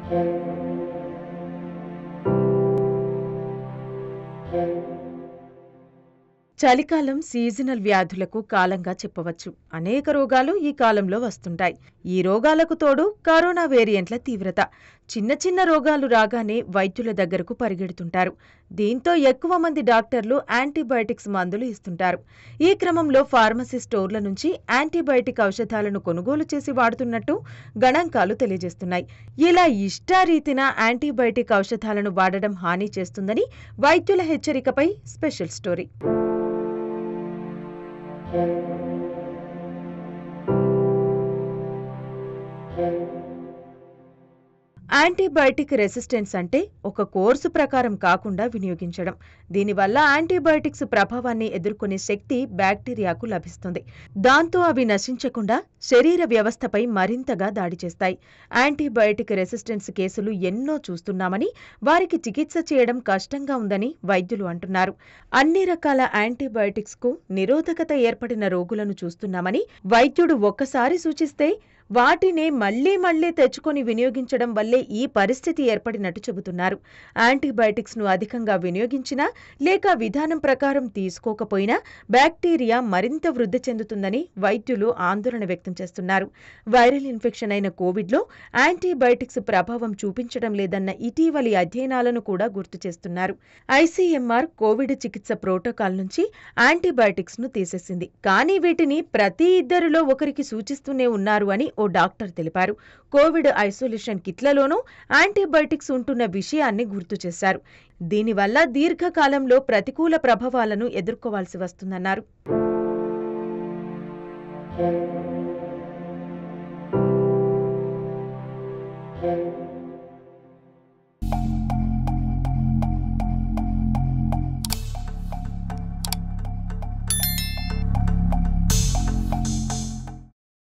చలికాలం సీజనల్ వ్యాధులకు కాలంగా చెప్పవచ్చు అనేక రోగాలు ఈ కాలంలో వస్తుంటాయి ఈ రోగాలకు తోడు కరోనా వేరియంట్ల తీవ్రత చిన్న చిన్న రోగాలు రాగానే వైద్యుల దగ్గరకు పరిగెడుతుంటారు దీంతో ఎక్కువ మంది డాక్టర్లు యాంటీబయాటిక్స్ మందులు ఇస్తుంటారు ఈ క్రమంలో ఫార్మసీ స్టోర్ల నుంచి యాంటీబయాటిక్ ఔషధాలను కొనుగోలు చేసి వాడుతున్నట్టు గణాంకాలు తెలియజేస్తున్నాయి ఇలా ఇష్టారీతిన యాంటీబయాటిక్ ఔషధాలను వాడడం హాని చేస్తుందని వైద్యుల హెచ్చరికపై స్పెషల్ స్టోరీ యాంటీబయాటిక్ రెసిస్టెన్స్ అంటే ఒక కోర్సు ప్రకారం కాకుండా వినియోగించడం దీనివల్ల యాంటీబయాటిక్స్ ప్రభావాన్ని ఎదుర్కొనే శక్తి బ్యాక్టీరియాకు లభిస్తుంది దాంతో అవి నశించకుండా శరీర వ్యవస్థపై మరింతగా దాడి చేస్తాయి యాంటీబయాటిక్ రెసిస్టెన్స్ కేసులు ఎన్నో చూస్తున్నామని వారికి చికిత్స చేయడం కష్టంగా ఉందని వైద్యులు అంటున్నారు అన్ని రకాల యాంటీబయాటిక్స్ కు నిరోధకత ఏర్పడిన రోగులను చూస్తున్నామని వైద్యుడు ఒక్కసారి సూచిస్తే వాటినే మళ్లీ మళ్లీ తెచ్చుకొని వినియోగించడం వల్లే ఈ పరిస్థితి ఏర్పడినట్టు చెబుతున్నారు యాంటీబయాటిక్స్ ను అధికంగా వినియోగించినా లేక విధానం ప్రకారం తీసుకోకపోయినా బ్యాక్టీరియా మరింత వృద్ధి చెందుతుందని వైద్యులు ఆందోళన వ్యక్తం చేస్తున్నారు వైరల్ ఇన్ఫెక్షన్ అయిన కోవిడ్లో యాంటీబయాటిక్స్ ప్రభావం చూపించడం లేదన్న ఇటీవలి అధ్యయనాలను కూడా గుర్తు చేస్తున్నారు ఐసీఎంఆర్ కోవిడ్ చికిత్స ప్రోటోకాల్ నుంచి యాంటీబయాటిక్స్ ను తీసేసింది కానీ వీటిని ప్రతి ఇద్దరిలో ఒకరికి సూచిస్తూనే ఉన్నారు అని ఓ డాక్టర్ తెలిపారు కోవిడ్ ఐసోలేషన్ కిట్లలోనూ యాంటీబయాటిక్స్ ఉంటున్న విషయాన్ని గుర్తు చేశారు దీనివల్ల దీర్ఘకాలంలో ప్రతికూల ప్రభావాలను ఎదుర్కోవాల్సి వస్తుందన్నారు thank you